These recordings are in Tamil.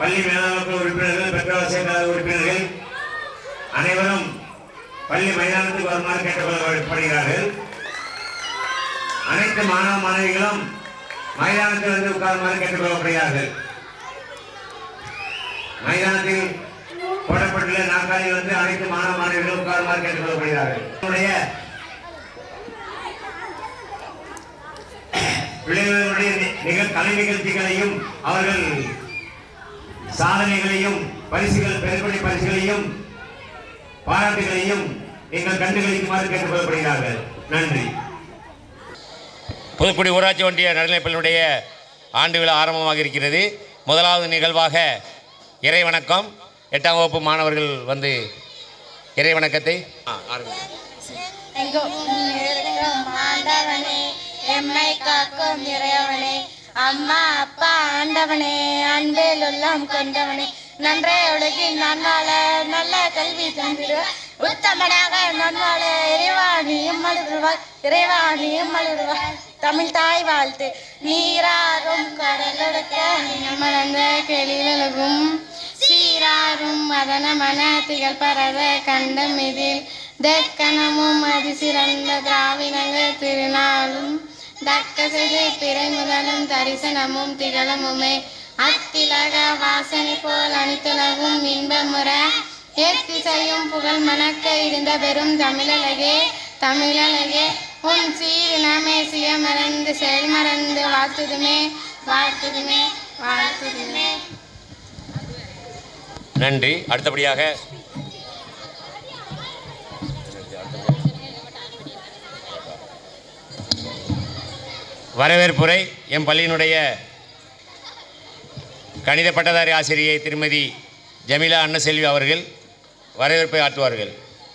பள்ளி மேலாண்மை உறுப்பினர்கள் பெற்றோர் சேர்க்காத உறுப்பினர்கள் அனைவரும் பள்ளி மைதானத்துக்கு வருமாறு கேட்டுக்கொள்ளப்படுகிறார்கள் அனைத்து மாணவ மாணவிகளும் மைதானத்தில் வந்து உட்காருமாறு கேட்டுக்கொள்ளப்படுகிறார்கள் மைதானத்தில் போடப்பட்டுள்ள நாற்காலியில் வந்து அனைத்து மாணவ மாணவிகளும் உட்காருமாறு கேட்டுக்கொள்ளப்படுகிறார்கள் என்னுடைய பிள்ளைகளுடைய நி- நிகழ் கலை நிகழ்ச்சிகளையும் அவர்கள் சாதனைகளையும் பரிசுகள் பெருப்படி பரிசுகளையும் பாராட்டுகளையும் நீங்கள் கண்டுகளிக்குமாறு கேட்டுக்கொள்ளப்படுகிறார்கள் நன்றி புதுக்குடி ஊராட்சி ஒன்றிய நடுநிலைப்பள்ளியுடைய ஆண்டு விழா ஆரம்பமாக இருக்கிறது முதலாவது நிகழ்வாக இறை வணக்கம் எட்டாம் வகுப்பு மாணவர்கள் வந்து இறை வணக்கத்தை ஆ, ஆரம்பிங்க. எங்கும் இருக்கும் ஆண்டவனே எம்மை காக்கும் இறையவனே அம்மா அப்பா ஆண்டவனே அன்பில் உள்ளம் கொண்டவனே நன்றே உலகில் நன்வாழ நல்ல கல்வி தந்திரு உத்தமனாக நன்வாழ இறைவாணியும் மலருவாய் இறைவாணியும் மலருவாய் தமிழ் தாய் வாழ்த்து நீராறும் கடலொடுக்க மறந்த கெளிலகும் சீராரும் மதனமன திகழ் பரத கண்டம் இதில் தெக்கணமும் அதிசிறந்த திராவிடங்கள் திருநாளும் தக்க செய்து பிறை முதலும் தரிசனமும் திகழமுமே அத்திலக வாசனை போல் அணித்துலகும் இன்பமுற ஏத்திசையும் புகழ் மணக்க இருந்த பெரும் தமிழழகே தமிழழகே உன் சீரினமே சுயமறந்து செயல்மறந்து வாழ்த்துதுமே வாழ்த்துதுமே வாழ்த்துதுமே நன்றி அடுத்தபடியாக வரவேற்புரை என் பள்ளியினுடைய கணித பட்டதாரி ஆசிரியை திருமதி ஜமீலா அன்னசெல்வி அவர்கள் வரவேற்பை ஆற்றுவார்கள்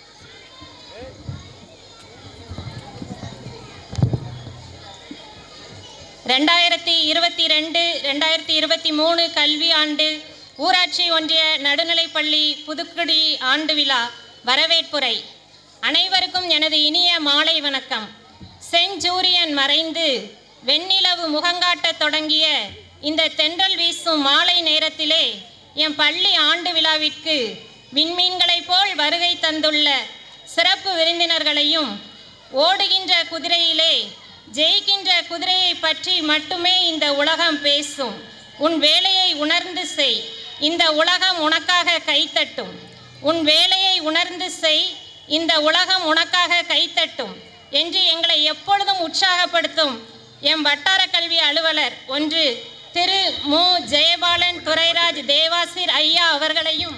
ரெண்டாயிரத்தி இருபத்தி ரெண்டு ரெண்டாயிரத்தி இருபத்தி மூணு கல்வி ஆண்டு ஊராட்சி ஒன்றிய நடுநிலைப்பள்ளி புதுக்குடி ஆண்டு விழா வரவேற்புரை அனைவருக்கும் எனது இனிய மாலை வணக்கம் செஞ்சூரியன் மறைந்து வெண்ணிலவு முகங்காட்டத் தொடங்கிய இந்த தென்றல் வீசும் மாலை நேரத்திலே என் பள்ளி ஆண்டு விழாவிற்கு விண்மீன்களைப் போல் வருகை தந்துள்ள சிறப்பு விருந்தினர்களையும் ஓடுகின்ற குதிரையிலே ஜெயிக்கின்ற குதிரையை பற்றி மட்டுமே இந்த உலகம் பேசும் உன் வேலையை உணர்ந்து செய் இந்த உலகம் உனக்காக கைத்தட்டும் உன் வேலையை உணர்ந்து செய் இந்த உலகம் உனக்காக கைத்தட்டும் என்று எங்களை எப்பொழுதும் உற்சாகப்படுத்தும் எம் வட்டார கல்வி அலுவலர் ஒன்று திரு மு ஜெயபாலன் துரைராஜ் தேவாசிர் ஐயா அவர்களையும்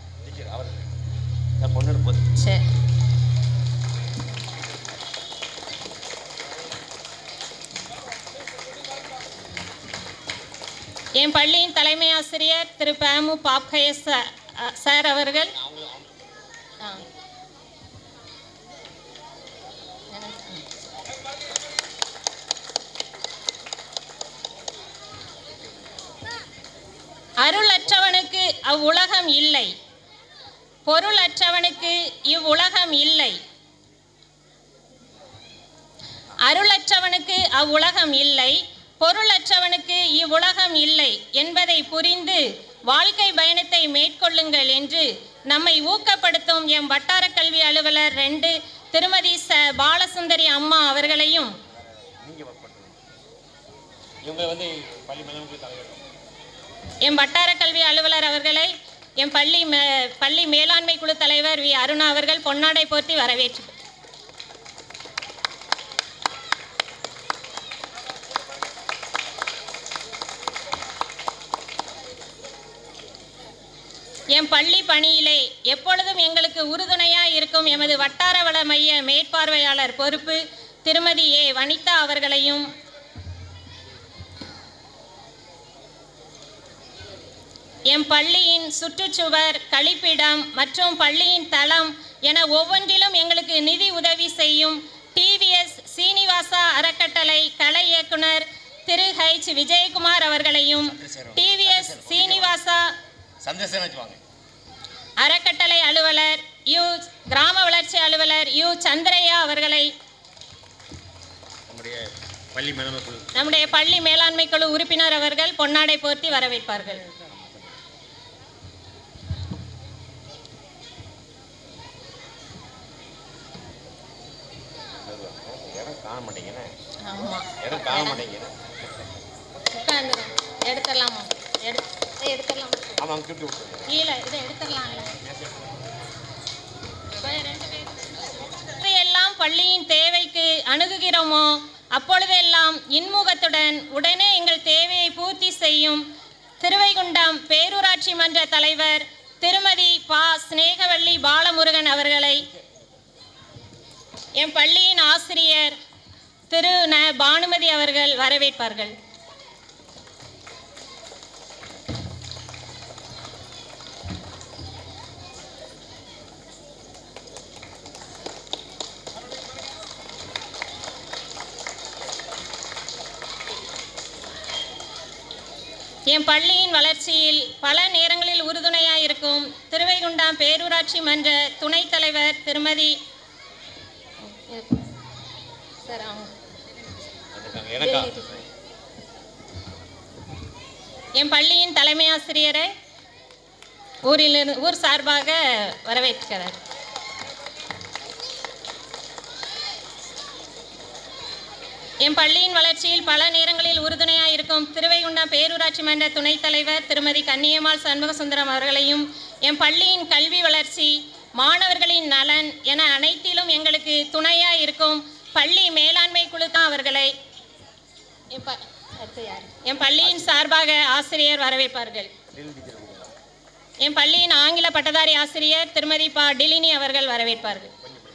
சரி என் பள்ளியின் தலைமை ஆசிரியர் திரு பேமு பாப்கய சார் அ, சார் அவர்கள் ஆ. அருளற்றவனுக்கு அவ்வுலகம் இல்லை பொருளற்றவனுக்கு இவ்வுலகம் இல்லை அருளற்றவனுக்கு அவ்வுலகம் இல்லை பொருளற்றவனுக்கு இவ்வுலகம் இல்லை என்பதை புரிந்து வாழ்க்கை பயணத்தை மேற்கொள்ளுங்கள் என்று நம்மை ஊக்கப்படுத்தும் எம் வட்டார கல்வி அலுவலர் ரெண்டு திருமதி ச பாலசுந்தரி அம்மா அவர்களையும் இவங்க வந்து பள்ளி மேலாண்மை தலைவர் எம் வட்டார கல்வி அலுவலர் அவர்களை எம் பள்ளி மே- பள்ளி மேலாண்மை குழு தலைவர் வி அருணா அவர்கள் பொன்னாடை போர்த்தி வரவேற்று எம் பள்ளி பணியிலே எப்பொழுதும் எங்களுக்கு உறுதுணையாய் இருக்கும் எமது வட்டார வள மைய மேற்பார்வையாளர் பொறுப்பு திருமதி ஏ வனிதா அவர்களையும் எம் பள்ளியின் சுற்றுச்சுவர் கழிப்பிடம் மற்றும் பள்ளியின் தளம் என ஒவ்வொன்றிலும் எங்களுக்கு நிதி உதவி செய்யும் டிவிஎஸ் சீனிவாசா அறக்கட்டளை கலை இயக்குனர் திரு ஹைச் விஜயகுமார் அவர்களையும் டிவிஎஸ் சீனிவாசா சந்தேசம் வச்சுவாங்க அறக்கட்டளை அலுவலர் யு கிராம வளர்ச்சி அலுவலர் யு சந்திரையா அவர்களை நம்முடைய பள்ளி மேலாண்மை குழு நம்முடைய பள்ளி மேலாண்மை குழு உறுப்பினர் அவர்கள் பொன்னாடை போர்த்தி வரவேற்பார்கள் மாட்டீங்கன்னு ஆமா இடம் காண மாட்டேங்குது உட்காந்துரும் எடுத்துடலாமா எடுத்து எடுத்துடலாம் ஆமாம் அவங்க தூக்கி விட்டுருங்க கீழே இதை எடுத்துடலாம்ல போய் ரெண்டு பேர் எல்லாம் பள்ளியின் தேவைக்கு அணுகுகிறோமோ அப்பொழுதெல்லாம் இன்முகத்துடன் உடனே எங்கள் தேவையை பூர்த்தி செய்யும் திருவைகுண்டம் பேரூராட்சி மன்ற தலைவர் திருமதி பா சிநேகவள்ளி பாலமுருகன் அவர்களை என் பள்ளியின் ஆசிரியர் திரு ந பானுமதி அவர்கள் வரவேற்பார்கள் என் பள்ளியின் வளர்ச்சியில் பல நேரங்களில் உறுதுணையாக இருக்கும் திருவைகுண்டம் பேரூராட்சி மன்ற துணைத் தலைவர் திருமதி சார் அவங்க வந்துட்டாங்க. எனக்கா என் பள்ளியின் தலைமை ஆசிரியரை ஊரிலிருந்து ஊர் சார்பாக வரவேற்கிறார் என் பள்ளியின் வளர்ச்சியில் பல நேரங்களில் உறுதுணையாக இருக்கும் திருவைகுண்டம் பேரூராட்சி மன்ற துணைத் தலைவர் திருமதி கன்னியம்மாள் சண்முகசுந்தரம் அவர்களையும் என் பள்ளியின் கல்வி வளர்ச்சி மாணவர்களின் நலன் என அனைத்திலும் எங்களுக்கு துணையாக இருக்கும் பள்ளி மேலாண்மை குழு தான் அவர்களை என் ப- அடுத்து யாரு? என் பள்ளியின் சார்பாக ஆசிரியர் வரவேற்பார்கள் என் பள்ளியின் ஆங்கில பட்டதாரி ஆசிரியர் திருமதி பா டிலினி அவர்கள் வரவேற்பார்கள்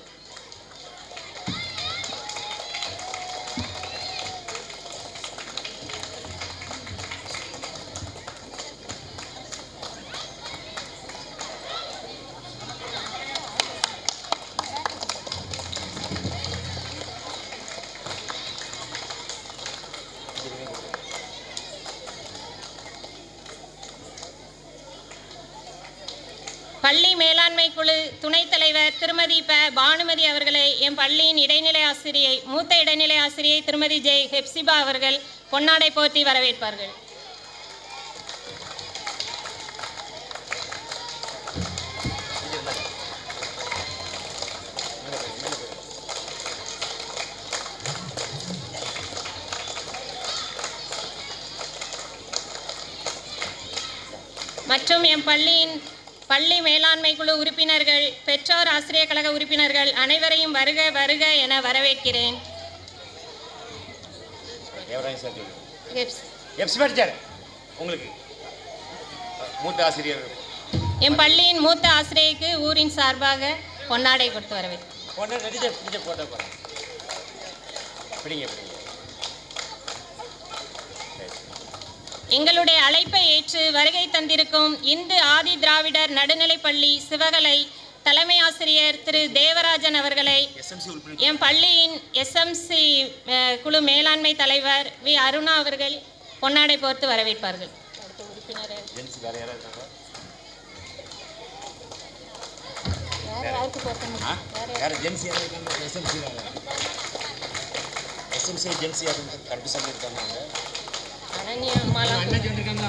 பள்ளி மேலாண்மை குழு துணைத் தலைவர் திருமதி ப பானுமதி அவர்களை என் பள்ளியின் இடைநிலை ஆசிரியை மூத்த இடைநிலை ஆசிரியை திருமதி ஜெய் ஹெப்சிபா அவர்கள் பொன்னாடை போர்த்தி வரவேற்பார்கள் மற்றும் என் பள்ளியின் பள்ளி மேலாண்மை குழு உறுப்பினர்கள் பெற்றோர் ஆசிரியர் கழக உறுப்பினர்கள் அனைவரையும் வருக வருக என வரவேற்கிறேன் தேவராஜ் சார் கேட்குது. ஹெப்ஸ்- எப்சி படிச்சார் உங்களுக்கு மூத்த ஆசிரியர் என் பள்ளியின் மூத்த ஆசிரியருக்கு ஊரின் சார்பாக பொன்னாடை கொடுத்து வரவேற்கிறேன் போட்டோ நடிச்ச பிடிச்ச போட்டோ போகிறேன் பிடிங்க பிடிங்க எங்களுடைய அழைப்பை ஏற்று வருகை தந்திருக்கும் இந்து ஆதி திராவிடர் நடுநிலைப்பள்ளி சிவகலை தலைமை ஆசிரியர் திரு தேவராஜன் அவர்களை எஸ்எம்சி உறுப்பினர் என் பள்ளியின் எஸ்எம்சி குழு மேலாண்மை தலைவர் வி அருணா அவர்கள் பொன்னாடை போர்த்து வரவேற்பார்கள் அடுத்த உறுப்பினர் ஜென்ஸ் வேறு யாராவது இருக்காங்க வேற யாருக்கு போர்த்தணும் ஆ யார் ஜென்ஸ் யாராவது இருக்காங்க எஸ்எம்சி எஸ்எம்சி ஜென்சி யாரும் கரெக்டு சொல்லியிருக்காங்க அவங்க அனன்யா அம்மாலாம் அண்ணாச்சி வந்திருக்காங்களா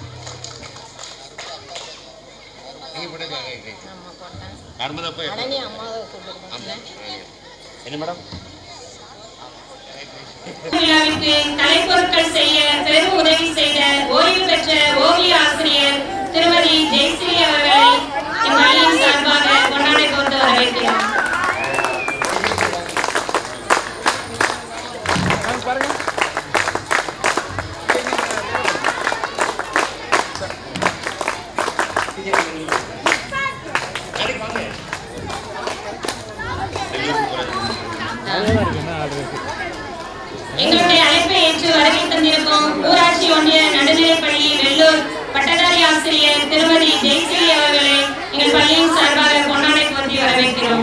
நீங்கள் போட்டது நம்ம போட்டேன் நர்மதா போய் அனன்யா அம்மாவை கூப்பிடுறோம் ஆமாம் என்ன மேடம் விழாவிற்கு கலைப்பொருட்கள் செய்ய பெரும் உதவி செய்த ஓய்வு பெற்ற ஓவிய ஆசிரியர் திருமதி ஜெயஸ்ரீ அவர்களை என் பள்ளியின் சார்பாக கொண்டாடை கொண்டு வரவேற்கிறோம் எங்களுடைய அழைப்பை ஏற்று வருகை தந்திருக்கும் ஊராட்சி ஒன்றிய நடுநிலைப்பள்ளி வெள்ளூர் பட்டதாரி ஆசிரியர் திருமதி ஜெயஸ்ரீ அவர்களை எங்கள் பள்ளியின் சார்பாக கொண்டாடை போர்த்தி வரவேற்கிறோம்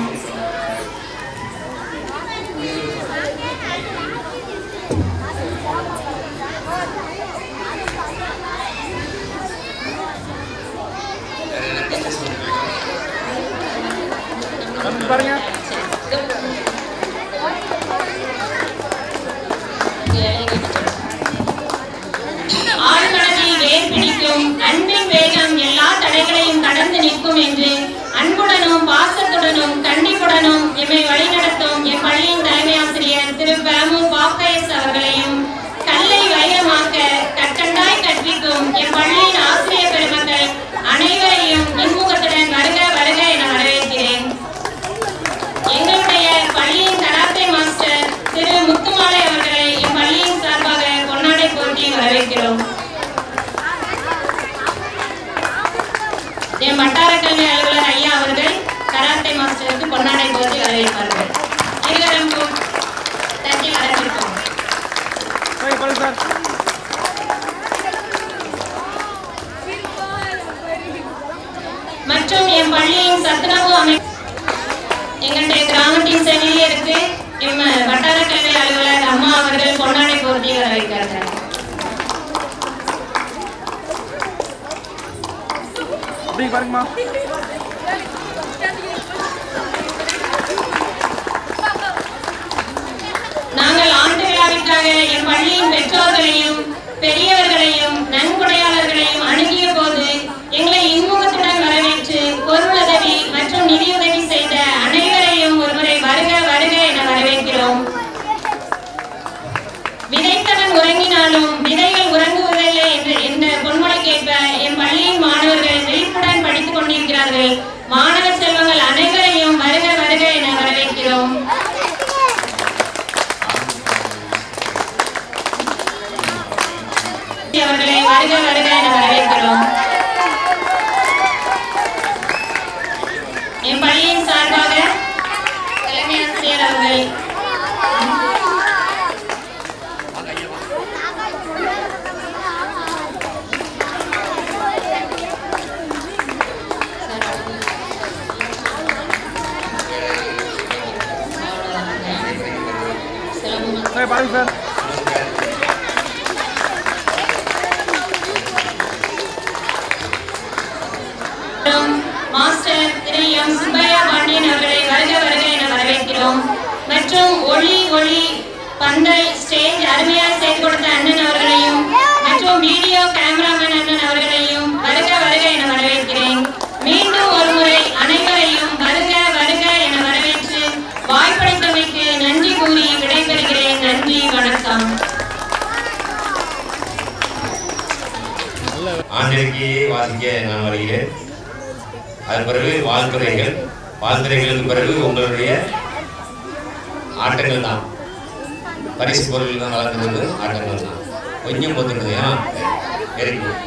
ஆழ்கடலில் வேர் பிடிக்கும் அன்பின் வேகம் எல்லா தடைகளையும் கடந்து நிற்கும் என்று அன்புடனும் பாசத்துடனும் கண்டிப்புடனும் எம்மை வழிநடத்தும் எம் பள்ளியின் தலைமை ஆசிரியர் திரு பேமு பாப்பயஸ் அவர்களையும் கல்லை வைரமாக்க கற்கண்டாய் கற்பிக்கும் எம் பள்ளியின் ஆசிரியர் பெருமக்கள் அனைவரையும் இன்முகத்துடன் வருக வருக என வரவேற்கிறேன் எங்களுடைய பள்ளியின் கராத்தே மாஸ்டர் திரு முத்துமாலை அவர்களை எம் பள்ளியின் சார்பாக பொன்னாடை போட்டி வரவேற்கிறோம் என் வட்டார கல்வி அலுவலர் ஐயா அவர்கள் கராத்தே மாஸ்டருக்கு பொன்னாடை போட்டி வரவேற்பார்கள் இருவரும் கூ- தட்டி வரவேற்போம் மற்றும் என் பள்ளியின் சத்துணவு அமை எங்களுடைய கிராமத்தின் செவிலியருக்கு எம் வட்டார கல்வி அலுவலர் அம்மா அவர்கள் பொன்னாடை போட்டி வரவேற்கிறார்கள் அப்படி பாருங்கம்மா நாங்கள் ஆண்டு விழாவிற்காக என் பள்ளியின் பெற்றோர்களையும் பெரியவர்களையும் நன்கொடையாளர்களையும் அணுகிய போது எங்களை இன்முகத்துடன் வரவேற்று பொருளுதவி மற்றும் நிதியுதவி செய்த அனைவரையும் ஒருமுறை வருக வருக என வரவேற்கிறோம் விதைத்தவன் உறங்கினாலும் விதைகள் உறங்குவதில்லை என்று என்ற பொன்மொழிக்கேற்ப என் பள்ளியின் மாணவர்கள் விழிப்புடன் படித்துக் கொண்டிருக்கிறார்கள் மாணவ செல்வங்கள் அனைவரையும் வருக வருக என வரவேற்கிறோம் அவர்களை வருக வருக என வரவேற்கிறோம் என் பள்ளியின் சார்பாக தலைமை ஆசிரியர் அவர்கள் சார் பாருங்க சார் மற்றும் மாஸ்டர் திரு எம் சுப்பையா பாண்டியன் அவர்களை வருக வருக என வரவேற்கிறோம் மற்றும் ஒளி ஒளி பந்தை ஸ்டேஜ் அருமையாக செய்து கொடுத்த அண்ணன் அவர்களையும் மற்றும் வீடியோ கேமராமேன் அண்ணன் அவர்களையும் வருக வருக என வரவேற்கிறேன் மீண்டும் ஒரு முறை அனைவரையும் வருக வருக என வரவேற்று வாய்ப்பளித்தமைக்கு நன்றி கூறி விடைபெறுகிறேன் நன்றி வணக்கம் ஆண்டறிக்கையை வாசிக்க நான் வருகிறேன் அதன் பிறகு வாழ்த்துறைகள் வாழ்த்துறைகளுக்கு பிறகு உங்களுடைய ஆட்டங்கள் தான் பரிசு பொருள் தான் வளர்ந்துருது ஆட்டங்கள் தான் கொஞ்சம் பொத்துடுது ஆ வெரி குட்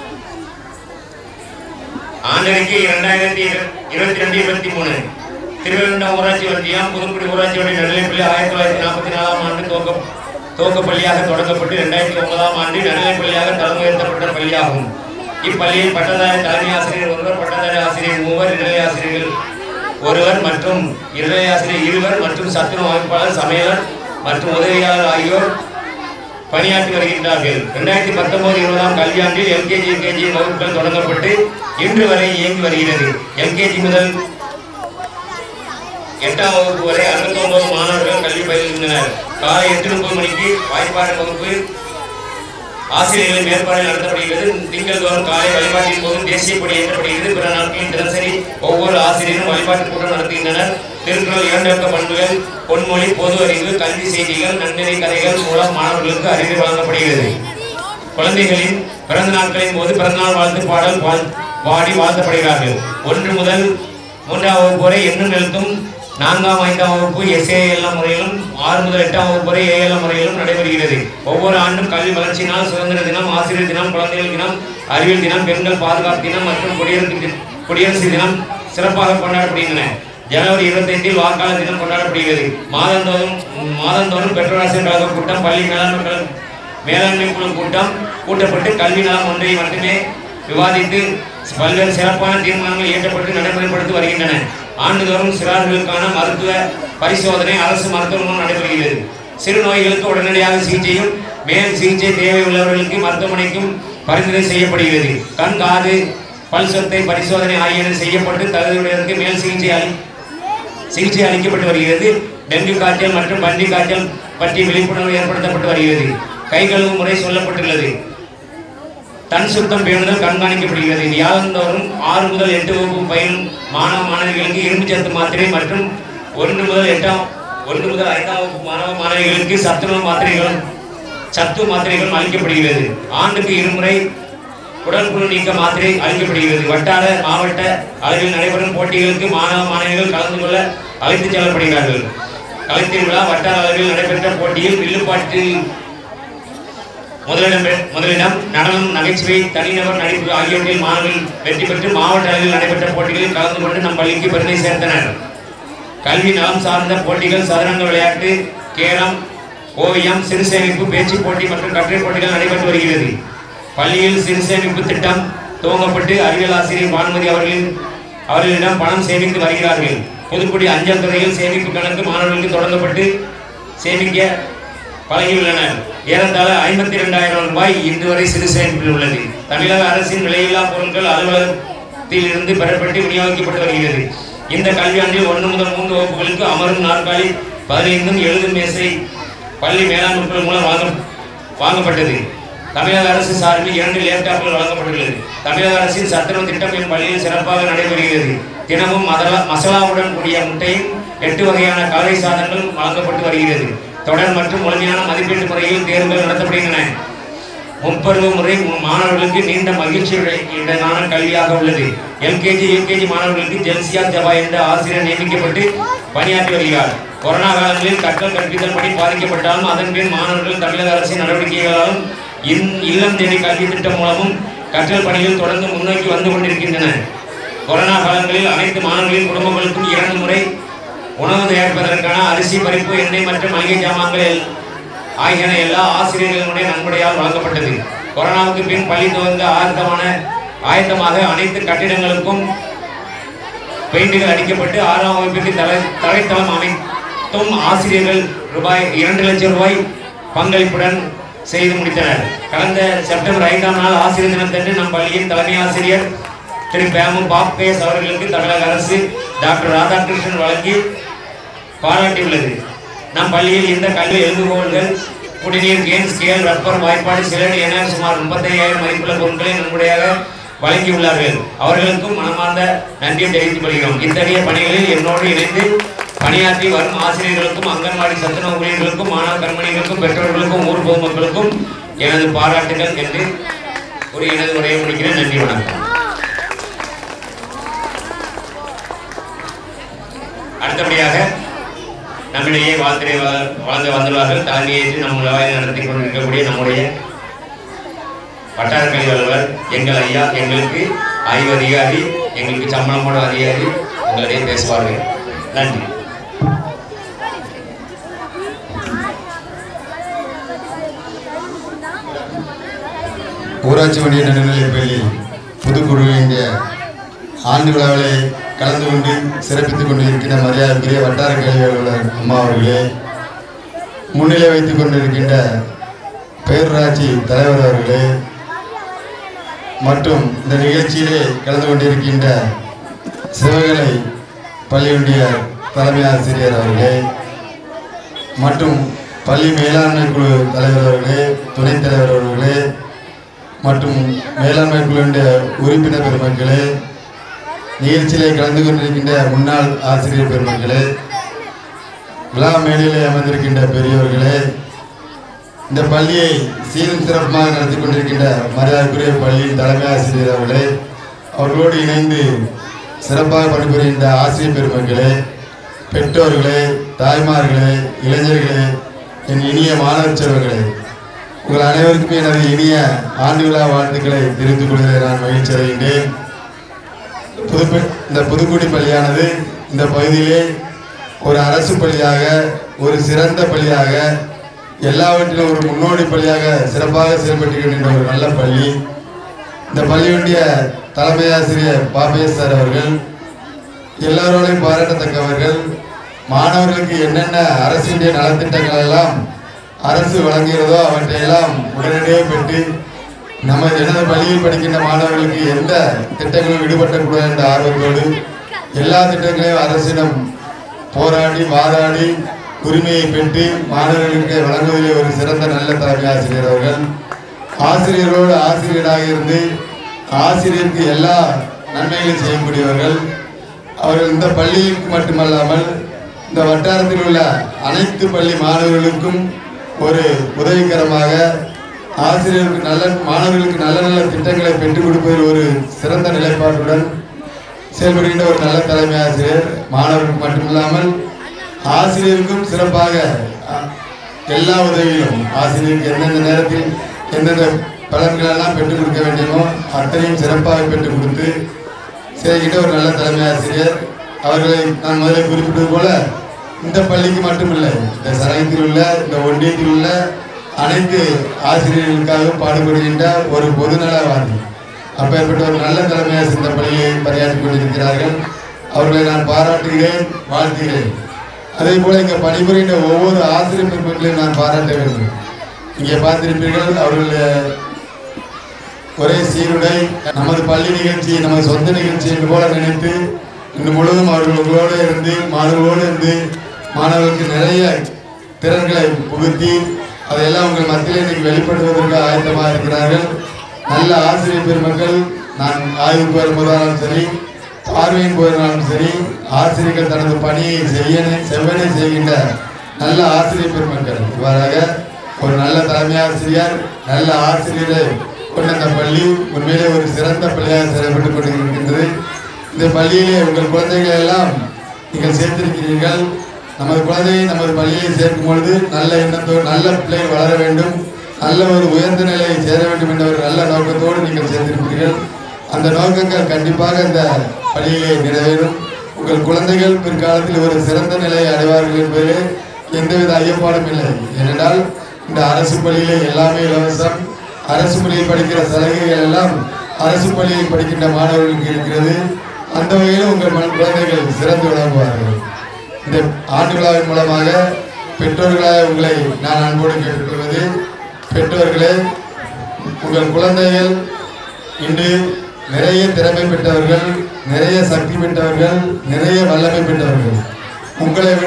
ஆண்டறிக்கை இரண்டாயிரத்தி இருபத்தி ரெண்டு இருபத்தி மூணு திருவள்ளண்டம் ஊராட்சி ஒன்றியம் புதுக்குடி ஊராட்சி ஒன்றிய நடுநிலைப்பள்ளி ஆயிரத்தி தொள்ளாயிரத்தி நாற்பத்தி நாலாம் ஆண்டு துவக்க துவக்க பள்ளியாக தொடங்கப்பட்டு இரண்டாயிரத்தி ஒன்பதாம் ஆண்டு நடுநிலைப்பள்ளியாக தரம் உயர்த்தப்பட்ட பள்ளியாகும் இப்பள்ளியில் பட்டதாரி தலைமை ஆசிரியர் ஒருவர் பட்டதாரி ஆசிரியர் மூவர் இடைநிலை ஆசிரியர்கள் ஒருவர் மற்றும் இடைநிலை ஆசிரியர் இருவர் மற்றும் சத்துணவு அமைப்பாளர் சமையலர் மற்றும் உதவியாளர் ஆகியோர் பணியாற்றி வருகின்றார்கள் இரண்டாயிரத்தி பத்தொன்பது இருபதாம் கல்வியாண்டில் எல்கேஜி யூகேஜி வகுப்புகள் தொடங்கப்பட்டு இன்று வரை இயங்கி வருகிறது எல்கேஜி முதல் எட்டாம் வகுப்பு வரை அறுபத்தொன்பது மாணவர்கள் கல்வி பயில்கின்றனர் காலை எட்டு முப்பது மணிக்கு வாய்ப்பாடு வகுப்பு ஆசிரியர்களின் மேற்பாடு நடத்தப்படுகிறது திங்கள் தோறும் காலை வழிபாட்டின் போது தேசிய கொடி ஏற்றப்படுகிறது பிற நாட்களில் தினசரி ஒவ்வொரு ஆசிரியரும் வழிபாட்டு கூட்டம் நடத்துகின்றனர் திருக்குறள் இரண்டக்க பண்புகள் பொன்மொழி பொது அறிவு கல்வி செய்திகள் நன்னெறி கதைகள் மூலம் மாணவர்களுக்கு அறிவு வழங்கப்படுகிறது குழந்தைகளின் பிறந்த நாட்களின் போது பிறந்தநாள் வாழ்த்து பாடல் வாழ்- பாடி வாழ்த்தப்படுகிறார்கள் ஒன்று முதல் மூன்றாம் வகுப்பு வரை எண்ணும் எழுத்தும் நான்காம் ஐந்தாம் வகுப்பு எஸ்ஏஎல்எம் முறையிலும் ஆறு முதல் எட்டாம் வகுப்பு வரை ஏஎல்எம் முறையிலும் நடைபெறுகிறது ஒவ்வொரு ஆண்டும் கல்வி வளர்ச்சி நாள் சுதந்திர தினம் ஆசிரியர் தினம் குழந்தைகள் தினம் அறிவியல் தினம் பெண்கள் பாதுகாப்பு தினம் மற்றும் குடியரசு தி- குடியரசு தினம் சிறப்பாக கொண்டாடப்படுகின்றன ஜனவரி இருபத்தைந்தில் வாக்காளர் தினம் கொண்டாடப்படுகிறது மாதந்தோறும் மாதந்தோறும் பெற்றோராசிரியர் கழக கூட்டம் பள்ளி மேலாண்மை கழக மேலாண்மை குழு கூட்டம் கூட்டப்பட்டு கல்வி நலம் ஒன்றை மட்டுமே விவாதித்து பல்வேறு சிறப்பான தீர்மானங்கள் இயற்றப்பட்டு நடைமுறைப்படுத்தி வருகின்றன ஆண்டுதோறும் சிறார்களுக்கான மருத்துவ பரிசோதனை அரசு மருத்துவமனை நடைபெறுகிறது சிறு நோய்களுக்கு உடனடியாக சிகிச்சையும் மேல் சிகிச்சை தேவை உள்ளவர்களுக்கு மருத்துவமனைக்கும் பரிந்துரை செய்யப்படுகிறது கண் காது பல் சொத்தை பரிசோதனை ஆகியன செய்யப்பட்டு தகுதியுடையவருக்கு மேல் சிகிச்சை அளி சிகிச்சை அளிக்கப்பட்டு வருகிறது டெங்கு காய்ச்சல் மற்றும் பன்றி காய்ச்சல் பற்றி விழிப்புணர்வு ஏற்படுத்தப்பட்டு வருகிறது கை கழுவும் முறை சொல்லப்பட்டுள்ளது தன் சுத்தம் பேணுதல் கண்காணிக்கப்படுகிறது வியாழந்தோறும் ஆறு முதல் எட்டு வகுப்பு பயிலும் மாணவ மாணவிகளுக்கு இரும்பு சத்து மாத்திரை மற்றும் ஒன்று முதல் எட்டாம் ஒன்று முதல் ஐந்தாம் வகுப்பு மாணவ மாணவிகளுக்கு சத்துணவு மாத்திரைகளும் சத்து மாத்திரைகளும் அளிக்கப்படுகிறது ஆண்டுக்கு இருமுறை உடற்புழு நீக்க மாத்திரை அளிக்கப்படுகிறது வட்டார மாவட்ட அளவில் நடைபெறும் போட்டிகளுக்கு மாணவ மாணவிகள் கலந்து கொள்ள அழைத்துச் செல்லப்படுகிறார்கள் கலைத்திருவிழா வட்டார அளவில் நடைபெற்ற போட்டியில் வில்லுப்பாட்டில் முதலிடம் பெ- முதலிடம் நடனம் நகைச்சுவை தனிநபர் நடிப்பு ஆகியவற்றில் மாணவர்கள் வெற்றி பெற்று மாவட்ட அளவில் நடைபெற்ற போட்டிகளில் கலந்து கொண்டு நம் பள்ளிக்கு பெருமை சேர்த்தனர் கல்வி நலம் சார்ந்த போட்டிகள் சதுரங்க விளையாட்டு கேரம் ஓவியம் சிறு சேமிப்பு பேச்சு போட்டி மற்றும் கட்டுரை போட்டிகள் நடைபெற்று வருகிறது பள்ளியில் சிறு சேமிப்பு திட்டம் துவங்கப்பட்டு அறிவியல் ஆசிரியர் பானுமதி அவர்களின் அவர்களிடம் பணம் சேமித்து வருகிறார்கள் புதுக்குடி அஞ்சல் துறையில் சேமிப்பு கணக்கு மாணவர்களுக்கு தொடங்கப்பட்டு சேமிக்க பழகியுள்ளனர் ஏறத்தாழ ஐம்பத்தி இரண்டாயிரம் ரூபாய் இன்று வரை சிறு சேமிப்பில் உள்ளது தமிழக அரசின் விலையில்லா பொருட்கள் அலுவலகத்தில் இருந்து பெறப்பட்டு விநியோகிக்கப்பட்டு வருகிறது இந்த கல்வியாண்டில் ஒன்று முதல் மூன்று வகுப்புகளுக்கு அமரும் நாற்காலி பதினைந்தும் எழுதும் மேசை பள்ளி மேலாண்மை குழு மூலம் வாங்க வாங்கப்பட்டது தமிழக அரசு சார்பில் இரண்டு லேப்டாப்கள் வழங்கப்பட்டுள்ளது தமிழக அரசின் சத்துணவு திட்டம் என் பள்ளியில் சிறப்பாக நடைபெறுகிறது தினமும் மதலா மசாலாவுடன் கூடிய முட்டையும் எட்டு வகையான காலை சாதங்கள் வழங்கப்பட்டு வருகிறது தொடர் மற்றும் முழுமையான மதிப்பீட்டு முறையில் தேர்வுகள் நடத்தப்படுகின்றன முப்பருவ முறை மாணவர்களுக்கு நீண்ட மகிழ்ச்சியுடனான கல்வியாக உள்ளது எல்கேஜி யூகேஜி மாணவர்களுக்கு ஜெல்சியா ஜபா என்ற ஆசிரியர் நியமிக்கப்பட்டு பணியாற்றி வருகிறார் கொரோனா காலங்களில் கற்றல் கற்பித்தல் பணி பாதிக்கப்பட்டாலும் அதன் பின் மாணவர்கள் தமிழக அரசின் நடவடிக்கைகளாலும் இன் இல்லம் தேடி கல்வி திட்டம் மூலமும் கற்றல் பணிகள் தொடர்ந்து முன்னோக்கி வந்து கொண்டிருக்கின்றன கொரோனா காலங்களில் அனைத்து மாணவர்களின் குடும்பங்களுக்கும் இரண்டு முறை உணவு தயாரிப்பதற்கான அரிசி பருப்பு எண்ணெய் மற்றும் மளிகை ஜாமான்கள் ஆகியன எல்லா ஆசிரியர்களுடைய நன்கொடையால் வழங்கப்பட்டது கொரோனாவுக்கு பின் பள்ளி துவங்க ஆயத்தமான ஆயத்தமாக அனைத்து கட்டிடங்களுக்கும் பெயிண்டுகள் அடிக்கப்பட்டு ஆறாம் வகுப்பிற்கு தலை தலைத்தளம் அமைத்தும் ஆசிரியர்கள் ரூபாய் இரண்டு லட்சம் ரூபாய் பங்களிப்புடன் செய்து முடித்தனர் கடந்த செப்டம்பர் ஐந்தாம் நாள் ஆசிரியர் தினத்தன்று நம் பள்ளியின் தலைமை ஆசிரியர் திரு பேமு பாப்பேஸ் அவர்களுக்கு தமிழக அரசு டாக்டர் ராதாகிருஷ்ணன் வழங்கி பாராட்டியுள்ளது நம் பள்ளியில் இந்த கல்வி எழுதுகோள்கள் குடிநீர் கேன் ஸ்கேல் ரப்பர் வாய்ப்பாடு சிலர் என சுமார் முப்பத்தையாயிரம் மதிப்புள்ள பொருட்களை நன்கொடையாக வழங்கியுள்ளார்கள் அவர்களுக்கும் மனமார்ந்த நன்றியை தெரிவித்துக் கொள்கிறோம் இத்தகைய பணிகளில் என்னோடு இணைந்து பணியாற்றி வரும் ஆசிரியர்களுக்கும் அங்கன்வாடி சத்துணவு ஊழியர்களுக்கும் மாணவ கண்மணிகளுக்கும் பெற்றோர்களுக்கும் ஊர் பொதுமக்களுக்கும் எனது பாராட்டுகள் என்று ஒரு எனது உரையை முடிக்கிறேன் நன்றி வணக்கம் அடுத்தபடியாக நம்மிடையே வாழ்த்திரை வள- வழங்க வந்துள்ளார்கள் தலைமையேற்று நம் விழாவை நடத்தி கொண்டிருக்கக்கூடிய நம்முடைய வட்டார கல்வி அலுவலர் எங்கள் ஐயா எங்களுக்கு ஆய்வு அதிகாரி எங்களுக்கு சம்பளம் போட அதிகாரி உங்களிடையே பேசுவார்கள் நன்றி ஊராட்சி ஒன்றிய நடுநிலைப் பள்ளி புதுக்குழுவின் ஆண்டு விழாவிலே கலந்து கொண்டு சிறப்பித்துக் கொண்டிருக்கின்ற மரியாதைக்குரிய வட்டார கல்வி அலுவலர் அம்மா அவர்களே முன்னிலை வைத்துக் கொண்டிருக்கின்ற பேரூராட்சி தலைவர் அவர்களே மற்றும் இந்த நிகழ்ச்சியிலே கலந்து கொண்டிருக்கின்ற சிவகலை பள்ளியுடைய தலைமை ஆசிரியர் அவர்களே மற்றும் பள்ளி மேலாண்மை குழு தலைவர் அவர்களே துணைத் தலைவர் அவர்களே மற்றும் மேலாண்மை குழுவினுடைய உறுப்பினர் பெருமக்களே நிகழ்ச்சியிலே கலந்து கொண்டிருக்கின்ற முன்னாள் ஆசிரியர் பெருமக்களே விழா மேடையிலே அமர்ந்திருக்கின்ற பெரியவர்களே இந்த பள்ளியை சீரும் சிறப்புமாக நடத்தி கொண்டிருக்கின்ற மரியாதைக்குரிய பள்ளியின் தலைமை ஆசிரியர் அவர்களே அவர்களோடு இணைந்து சிறப்பாக பணிபுரிகின்ற ஆசிரியர் பெருமக்களே பெற்றோர்களே தாய்மார்களே இளைஞர்களே என் இனிய மாணவ செல்வங்களே உங்கள் அனைவருக்கும் எனது இனிய ஆண்டு விழா வாழ்த்துக்களை தெரிவித்துக் கொள்கிறேன் நான் மகிழ்ச்சி அடைகின்றேன் புதுப்ப இந்த புதுக்குடி பள்ளியானது இந்த பகுதியிலே ஒரு அரசு பள்ளியாக ஒரு சிறந்த பள்ளியாக எல்லாவற்றிலும் ஒரு முன்னோடி பள்ளியாக சிறப்பாக செயல்பட்டுகின்ற ஒரு நல்ல பள்ளி இந்த பள்ளியுடைய தலைமை ஆசிரியர் பாபேஸ் சார் அவர்கள் எல்லாரோடையும் பாராட்டத்தக்கவர்கள் மாணவர்களுக்கு என்னென்ன அரசினுடைய நலத்திட்டங்கள் எல்லாம் அரசு வழங்குகிறதோ அவற்றையெல்லாம் உடனடியே பெற்று நம்ம எனது பள்ளியில் படிக்கின்ற மாணவர்களுக்கு எந்த திட்டங்களும் விடுபட்டக்கூடாது என்ற ஆர்வத்தோடு எல்லா திட்டங்களையும் அரசிடம் போராடி வாதாடி உரிமையை பெற்று மாணவர்களுக்கு வழங்குவதிலே ஒரு சிறந்த நல்ல தலைமை ஆசிரியர் அவர்கள் ஆசிரியரோடு ஆசிரியராக இருந்து ஆசிரியருக்கு எல்லா நன்மைகளையும் செய்யக்கூடியவர்கள் அவர்கள் இந்த பள்ளிக்கு மட்டுமல்லாமல் இந்த வட்டாரத்தில் உள்ள அனைத்து பள்ளி மாணவர்களுக்கும் ஒரு உதவிகரமாக ஆசிரியர்களுக்கு நல்ல மாணவர்களுக்கு நல்ல நல்ல திட்டங்களை பெற்றுக் கொடுப்பதில் ஒரு சிறந்த நிலைப்பாட்டுடன் செயல்படுகின்ற ஒரு நல்ல தலைமை ஆசிரியர் மாணவர்களுக்கு மட்டுமில்லாமல் ஆசிரியருக்கும் சிறப்பாக அஹ், எல்லா உதவியிலும் ஆசிரியருக்கு எந்தெந்த நேரத்தில் எந்தெந்த பலன்களெல்லாம் பெற்றுக் கொடுக்க வேண்டுமோ அத்தனையும் சிறப்பாக பெற்றுக் கொடுத்து செய்கின்ற ஒரு நல்ல தலைமை ஆசிரியர் அவர்களை நான் முதலில் குறிப்பிட்டது போல இந்த பள்ளிக்கு மட்டுமில்லை இந்த சரகத்தில் உள்ள இந்த ஒன்றியத்தில் உள்ள அனைத்து ஆசிரியர்களுக்காக பாடுபடுகின்ற ஒரு பொதுநலவாதி அப்பேற்பட்ட ஒரு நல்ல தலைமை ஆசிரியர் இந்த பள்ளியை பணியாற்றிக் கொண்டிருக்கிறார்கள் அவர்களை நான் பாராட்டுகிறேன் வாழ்த்துகிறேன் அதே போல இங்கே பணிபுரிகின்ற ஒவ்வொரு ஆசிரியர் பெருமக்களையும் நான் பாராட்ட வேண்டும் இங்கே பார்த்திருப்பீர்கள் அவர்களுடைய ஒரே சீருடை நமது பள்ளி நிகழ்ச்சி நமது சொந்த நிகழ்ச்சி என்று போல நினைத்து இன்று முழுவதும் அவர்கள் உங்களோடு இருந்து மாணவர்களோடு இருந்து மாணவர்களுக்கு நிறைய திறன்களை புகுத்தி அதையெல்லாம் உங்கள் மத்தியில் இன்னைக்கு வெளிப்படுத்துவதற்கு ஆயத்தமாக இருக்கிறார்கள் நல்ல ஆசிரியர் பெருமக்கள் நான் ஆய்வுக்கு வரும்போதாலும் சரி பார்வையின் போயிருந்தாலும் சரி ஆசிரியர்கள் தனது பணியை செய்ய செவ்வனை செய்கின்ற நல்ல ஆசிரியர் பெருமக்கள் இவ்வாறாக ஒரு நல்ல தலைமை ஆசிரியர் நல்ல ஆசிரியரை கொண்ட அந்த பள்ளி உண்மையிலே ஒரு சிறந்த பள்ளியாக செயல்பட்டுக் கொண்டிருக்கின்றது இந்த பள்ளியிலே உங்கள் குழந்தைகளை எல்லாம் நீங்கள் சேர்த்திருக்கிறீர்கள் நமது குழந்தையை நமது பள்ளியை சேர்க்கும் பொழுது நல்ல எண்ணத்தோடு நல்ல பிள்ளைகள் வளர வேண்டும் நல்ல ஒரு உயர்ந்த நிலையை சேர வேண்டும் என்ற ஒரு நல்ல நோக்கத்தோடு நீங்கள் சேர்த்திருக்கிறீர்கள் அந்த நோக்கங்கள் கண்டிப்பாக இந்த பள்ளியிலே நிறைவேறும் உங்கள் குழந்தைகள் பிற்காலத்தில் ஒரு சிறந்த நிலையை அடைவார்கள் என்பதிலே எந்தவித ஐயப்பாடும் இல்லை ஏனென்றால் இந்த அரசு பள்ளியிலே எல்லாமே இலவசம் அரசு பள்ளியில் படிக்கிற சலுகைகள் எல்லாம் அரசு பள்ளியில் படிக்கின்ற மாணவர்களுக்கு இருக்கிறது அந்த வகையில் உங்கள் மண் குழந்தைகள் சிறந்து விளங்குவார்கள் இந்த ஆண்டு விழாவின் மூலமாக பெற்றோர்களாக உங்களை நான் அன்போடு கேட்டுக்கொள்வது பெற்றோர்களே உங்கள் குழந்தைகள் இன்று நிறைய திறமை பெற்றவர்கள் நிறைய சக்தி பெற்றவர்கள் நிறைய வல்லமை பெற்றவர்கள் உங்களை விட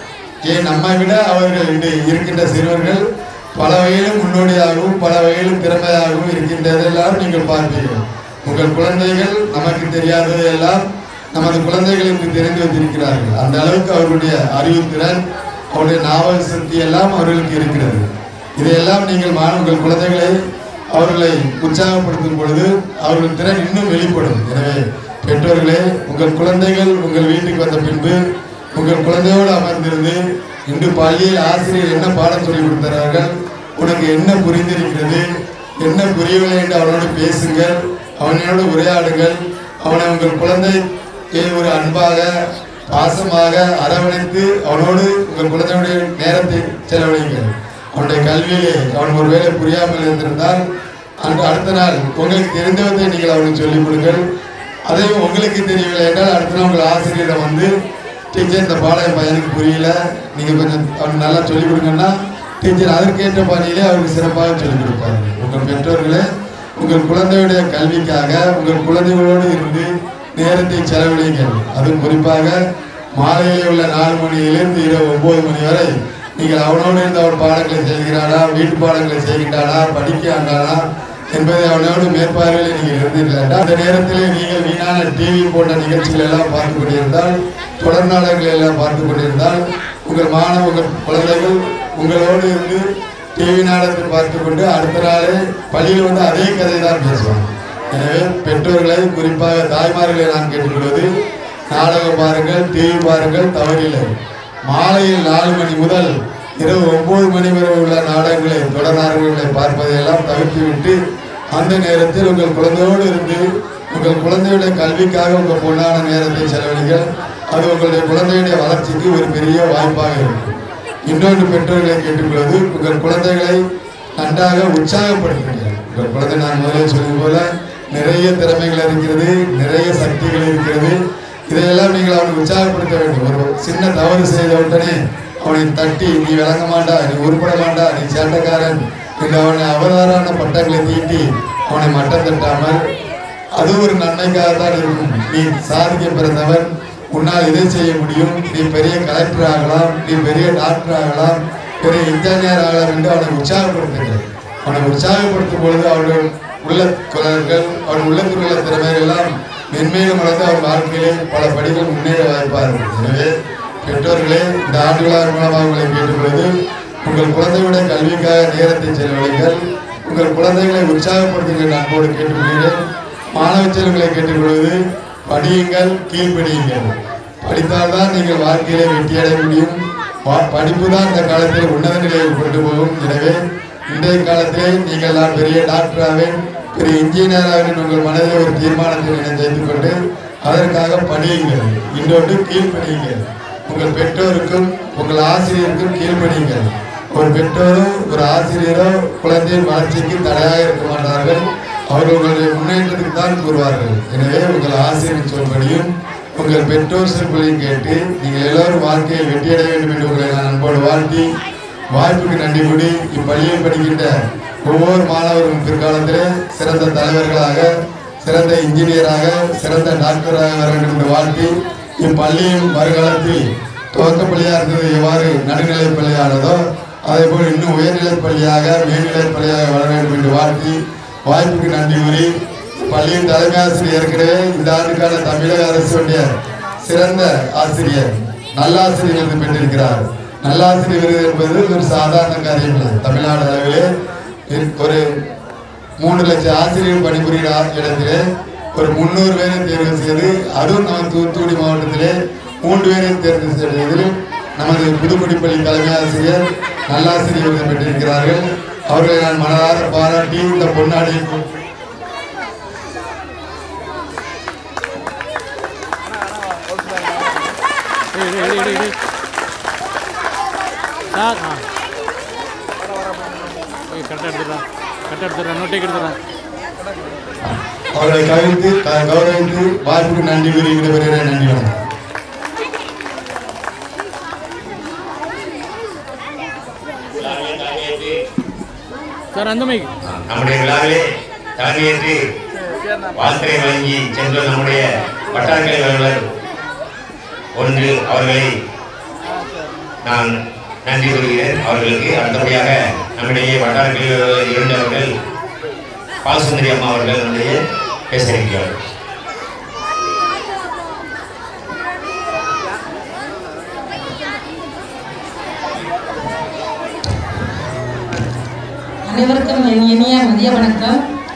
ஏன் நம்மை விட அவர்கள் இன்று இருக்கின்ற சிறுவர்கள் பல வகையிலும் முன்னோடியாகவும் பல வகையிலும் திறமையாகவும் இருக்கின்றதெல்லாம் நீங்கள் பார்ப்பீர்கள் உங்கள் குழந்தைகள் நமக்கு தெரியாததை எல்லாம் நமது குழந்தைகள் இன்று தெரிந்து வைத்திருக்கிறார்கள் அந்த அளவுக்கு அவர்களுடைய அறிவுத்திறன் அவருடைய நாவல் சக்தி எல்லாம் அவர்களுக்கு இருக்கிறது இதையெல்லாம் நீங்கள் மா உங்கள் குழந்தைகளை அவர்களை உற்சாகப்படுத்தும் பொழுது அவர்கள் திறன் இன்னும் வெளிப்படும் எனவே பெற்றோர்களே உங்கள் குழந்தைகள் உங்கள் வீட்டுக்கு வந்த பின்பு உங்கள் குழந்தையோடு அமர்ந்திருந்து இன்று பள்ளியில் ஆசிரியர் என்ன பாடம் சொல்லிக் கொடுத்தார்கள் உனக்கு என்ன புரிந்திருக்கிறது என்ன புரியவில்லை என்று அவனோடு பேசுங்கள் அவனோடு உரையாடுங்கள் அவனை உங்கள் குழந்தை ஒரு அன்பாக பாசமாக அரவணைத்து அவனோடு உங்கள் குழந்தையுடைய நேரத்தை செலவழிங்கள் அவனுடைய கல்வியிலே அவன் ஒருவேளை புரியாமல் இருந்திருந்தால் அன்று அடுத்த நாள் உங்களுக்கு தெரிந்தவற்றை நீங்கள் அவனுக்கு சொல்லிக் கொடுங்கள் அதே உங்களுக்கு தெரியவில்லை என்றால் அடுத்த நாள் உங்கள் ஆசிரியரிடம் வந்து டீச்சர் இந்த பாடம் என் பையனுக்கு புரியல நீங்கள் கொஞ்சம் அவனுக்கு நல்லா சொல்லிக் கொடுங்கன்னா டீச்சர் அதற்கேற்ற பாணியிலே அவருக்கு சிறப்பாக சொல்லிக் கொடுப்பாரு உங்கள் பெற்றோர்களே உங்கள் குழந்தையுடைய கல்விக்காக உங்கள் குழந்தைகளோடு இருந்து நேரத்தை செலவழிங்கள் அதுவும் குறிப்பாக மாலையில் உள்ள நாலு மணியிலிருந்து இரவு ஒன்பது மணி வரை நீங்கள் அவனோடு இருந்து அவன் பாடங்களை செய்கிறானா வீட்டு பாடங்களை செய்கின்றானா படிக்கிறானா என்பதை அவனோடு மேற்பார்வையில் நீங்கள் இருந்தீர்கள் அந்த நேரத்திலே நீங்கள் வீணான டிவி போன்ற நிகழ்ச்சிகள் எல்லாம் பார்த்து கொண்டிருந்தால் தொடர் நாடகங்களை எல்லாம் பார்த்து கொண்டிருந்தால் உங்கள் மாணவ உங்கள் குழந்தைகள் உங்களோடு இருந்து டிவி நாடகத்தை பார்த்து கொண்டு அடுத்த நாளே பள்ளியில் வந்து அதே கதை தான் பேசுவாங்க எனவே பெற்றோர்களை குறிப்பாக தாய்மார்களை நான் கேட்டுக்கொள்வது நாடகம் பாருங்கள் டிவி பாருங்கள் தவறில்லை மாலையில் நாலு மணி முதல் இரவு ஒன்பது மணி வரை உள்ள நாடகங்களை தொடர் நாடகங்களை பார்ப்பதையெல்லாம் தவிர்த்துவிட்டு அந்த நேரத்தில் உங்கள் குழந்தையோடு இருந்து உங்கள் குழந்தையுடைய கல்விக்காக உங்கள் பொன்னான நேரத்தை செலவழிங்கள் அது உங்களுடைய குழந்தையுடைய வளர்ச்சிக்கு ஒரு பெரிய வாய்ப்பாக இருக்கும் இன்னொன்று பெற்றோர்களை கேட்டுக்கொள்வது உங்கள் குழந்தைகளை நன்றாக உற்சாகப்படுத்துங்கள் உங்கள் குழந்தை நான் முதலே சொன்னது போல நிறைய திறமைகள் இருக்கிறது நிறைய சக்திகள் இருக்கிறது இதையெல்லாம் நீங்கள் அவனை உற்சாகப்படுத்த வேண்டும் ஒரு சின்ன தவறு செய்த உடனே அவனை தட்டி நீ விளங்க மாட்டா நீ உருப்பட மாட்டா நீ சேட்டக்காரன் என்று அவனை அவதாரான பட்டங்களை தீட்டி அவனை மட்டம் தட்டாமல் அது ஒரு நன்மைக்காக தான் இருக்கும் நீ சாதிக்க பிறந்தவன் உன்னால் இதை செய்ய முடியும் நீ பெரிய கலெக்டர் ஆகலாம் நீ பெரிய டாக்டர் ஆகலாம் பெரிய இன்ஜினியர் ஆகலாம் என்று அவனை உற்சாகப்படுத்துங்கள் அவனை உற்சாகப்படுத்தும் பொழுது அவருடைய உள்ள குரல்கள் அவருடைய உள்ளத்தில் உள்ள திறமைகள் எல்லாம் மென்மேலும் வளர்ந்து அவர் வாழ்க்கையிலே பல படிகள் முன்னேற வாய்ப்பார்கள் எனவே பெற்றோர்களே இந்த ஆண்டு விழா மூலமாக உங்களை கேட்டுக்கொள்வது உங்கள் குழந்தையுடைய கல்விக்காக நேரத்தை செலவழிங்கள் உங்கள் குழந்தைகளை உற்சாகப்படுத்துங்கள் அன்போடு கேட்டுக்கொள்கிறேன் மாணவ செல்வங்களை கேட்டுக்கொள்வது படியுங்கள் கீழ்ப்படியுங்கள் படித்தால்தான் நீங்கள் வாழ்க்கையிலே வெற்றியடைய முடியும் பா- படிப்பு தான் இந்த காலத்தில் உன்னத நிலையை கொண்டு போகும் எனவே இன்றைய காலத்திலே நீங்கள் நான் பெரிய டாக்டர் ஆவேன் பெரிய இன்ஜினியர் ஆவேன் உங்கள் மனதில் ஒரு தீர்மானத்தை நினைத்து கொண்டு அதற்காக படியுங்கள் இன்னொன்று கீழ்ப்படியுங்கள் உங்கள் பெற்றோருக்கும் உங்கள் ஆசிரியருக்கும் கீழ்ப்படியுங்கள் ஒரு பெற்றோரோ ஒரு ஆசிரியரோ குழந்தையின் வளர்ச்சிக்கு தடையாக இருக்க மாட்டார்கள் அவர்கள் உங்களுடைய முன்னேற்றத்துக்கு தான் கூறுவார்கள் எனவே உங்கள் ஆசிரியர் சொல்படியும் உங்கள் பெற்றோர் சொல்படியும் கேட்டு நீங்கள் எல்லோரும் வாழ்க்கையில் வெற்றியடைய வேண்டும் என்று உங்களை நான் அன்போடு வாழ்த்தி வாய்ப்புக்கு நன்றி கூடி இப்பள்ளியில் படிக்கின்ற ஒவ்வொரு மாணவரும் பிற்காலத்திலே சிறந்த தலைவர்களாக சிறந்த இன்ஜினியராக சிறந்த டாக்டராக வர வேண்டும் என்று வாழ்த்தி இப்பள்ளியின் வருங்காலத்தில் துவக்க பள்ளியாக இருந்தது எவ்வாறு நடுநிலை பள்ளியானதோ அதே போல் இன்னும் உயர்நிலைப் பள்ளியாக மேல்நிலைப் பள்ளியாக வளர வேண்டும் என்று வாழ்த்தி வாய்ப்புக்கு நன்றி கூறி பள்ளியின் தலைமை ஆசிரியர் ஏற்கனவே இந்த ஆண்டுக்கான தமிழக அரசுடைய சிறந்த ஆசிரியர் நல்லாசிரியர் விருது பெற்றிருக்கிறார் நல்லாசிரியர் விருது என்பது ஒரு சாதாரண காரியம் இல்லை தமிழ்நாடு அளவிலே ஒரு மூணு லட்சம் ஆசிரியர்கள் பணிபுரிகிற இடத்திலே ஒரு முந்நூறு பேரை தேர்வு செய்து அதுவும் நம்ம தூத்துக்குடி மாவட்டத்திலே மூன்று பேரை தேர்வு செய்ததில் நமது புதுக்குடிப்பள்ளி தலைமை ஆசிரியர் நல்லாசிரியர் விருது பெற்றிருக்கிறார்கள் அவர்களை நான் மனதார பாராட்டி இந்த பொன்னாடி இடி இடி இடி இடி சார் ஆ கரெக்டாக எடுத்துடுறேன் கரெக்டாக எடுத்துடுறேன் நோட்டேக்கு எடுத்துடுறேன் அவர்களை கவிழ்த்து க- கௌரவித்து வாய்ப்புக்கு நன்றி கூறி விடைபெறுகிறேன் நன்றி வணக்கம் விழாவிலே தலைமையேற்று சார் அந்த மைக் நம்முடைய விழாவிலே தலைமையேற்று வாழ்த்துறை வழங்கி சென்ற நம்முடைய வட்டாரக்கலை அலுவலர் ஒன்று அவர்களை நான் நன்றி கூறுகிறேன் அவர்களுக்கு அடுத்தபடியாக நம்முடைய வட்டாரக்கலை அலுவலர் இரண்டு அவர்கள் பாலசுந்தரி அம்மா அவர்கள் நம்முடைய பேச இருக்கிறார்கள் அனைவருக்கும் என் இனிய மதிய வணக்கம்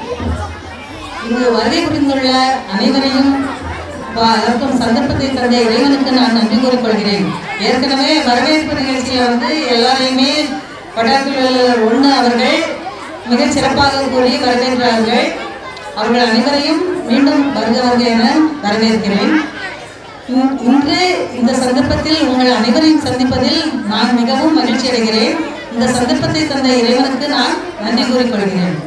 இங்கு வருகை புரிந்துள்ள அனைவரையும் அதற்கும் சந்தர்ப்பத்தை தந்த இறைவனுக்கு நான் நன்றி கூறிக்கொள்கிறேன் ஏற்கனவே வரவேற்பு நிகழ்ச்சியில் வந்து எல்லாரையுமே வட்டாரத்தில் ஒன்று அவர்கள் மிகச் சிறப்பாக கூறி வரவேற்றார்கள் அவர்கள் அனைவரையும் மீண்டும் வருக வருக என வரவேற்கிறேன் இன்- இன்று இந்த சந்தர்ப்பத்தில் உங்கள் அனைவரையும் சந்திப்பதில் நான் மிகவும் மகிழ்ச்சி அடைகிறேன் இந்த சந்தர்ப்பத்தை தந்த இறைவனுக்கு நான் நன்றி கூறிக்கொள்கிறேன்